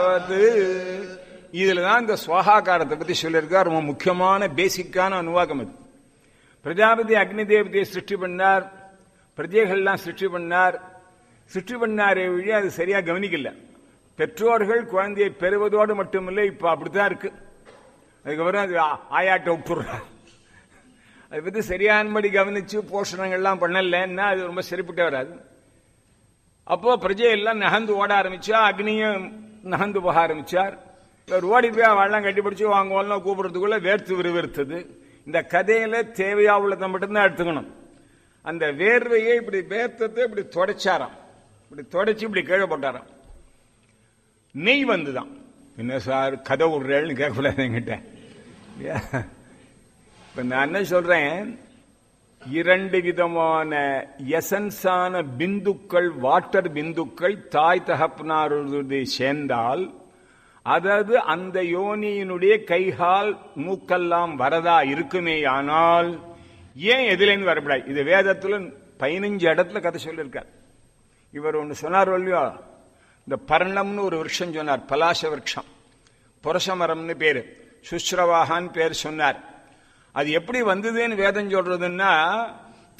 இதுல தான் இந்த சுவாகாரத்தை பத்தி சொல்லியிருக்கார் ரொம்ப முக்கியமான பேசிக்கான அனுவாகம் அது பிரஜாபதி அக்னி தேவதையை சிருஷ்டி பண்ணார் பிரஜைகள்லாம் சிருஷ்டி பண்ணார் சிருஷ்டி பண்ணாரே வழி அது சரியா கவனிக்கல பெற்றோர்கள் குழந்தையை பெறுவதோடு மட்டுமில்லை இப்ப அப்படித்தான் இருக்கு அதுக்கப்புறம் அது ஆயாட்ட விட்டுறார் அதை பத்தி சரியானபடி கவனிச்சு போஷணங்கள்லாம் பண்ணலன்னா அது ரொம்ப சரிப்பட்டு வராது அப்போ பிரஜையெல்லாம் நகர்ந்து ஓட ஆரம்பிச்சா அக்னியும் நகர்ந்து போக ஆரம்பிச்சார் இவர் ஓடி போய் அவெல்லாம் கட்டிப்பிடிச்சு வாங்குவோம்லாம் கூப்பிடுறதுக்குள்ள வேர்த்து விறுவிறுத்தது இந்த கதையில தேவையா உள்ளதை மட்டும்தான் எடுத்துக்கணும் அந்த வேர்வையை இப்படி வேர்த்தத்தை இப்படி தொடச்சாராம் இப்படி தொடச்சு இப்படி கீழே போட்டாராம் நெய் வந்துதான் என்ன சார் கதை விடுறேன்னு கேட்கக்கூடாது என்கிட்ட இப்ப நான் என்ன சொல்றேன் இரண்டு விதமான எசன்ஸான பிந்துக்கள் வாட்டர் பிந்துக்கள் தாய் தகப்பனாருடைய சேர்ந்தால் அதாவது அந்த யோனியினுடைய கைகால் மூக்கெல்லாம் வரதா இருக்குமே ஆனால் ஏன் எதுலேருந்து வரப்படாது இது வேதத்துல பதினஞ்சு இடத்துல கதை சொல்லியிருக்கார் இவர் ஒன்று சொன்னார் இல்லையோ இந்த பர்ணம்னு ஒரு விருஷம் சொன்னார் பலாச விருஷம் புரசமரம்னு பேரு சுஸ்ரவாகான்னு பேர் சொன்னார் அது எப்படி வந்ததுன்னு வேதம் சொல்றதுன்னா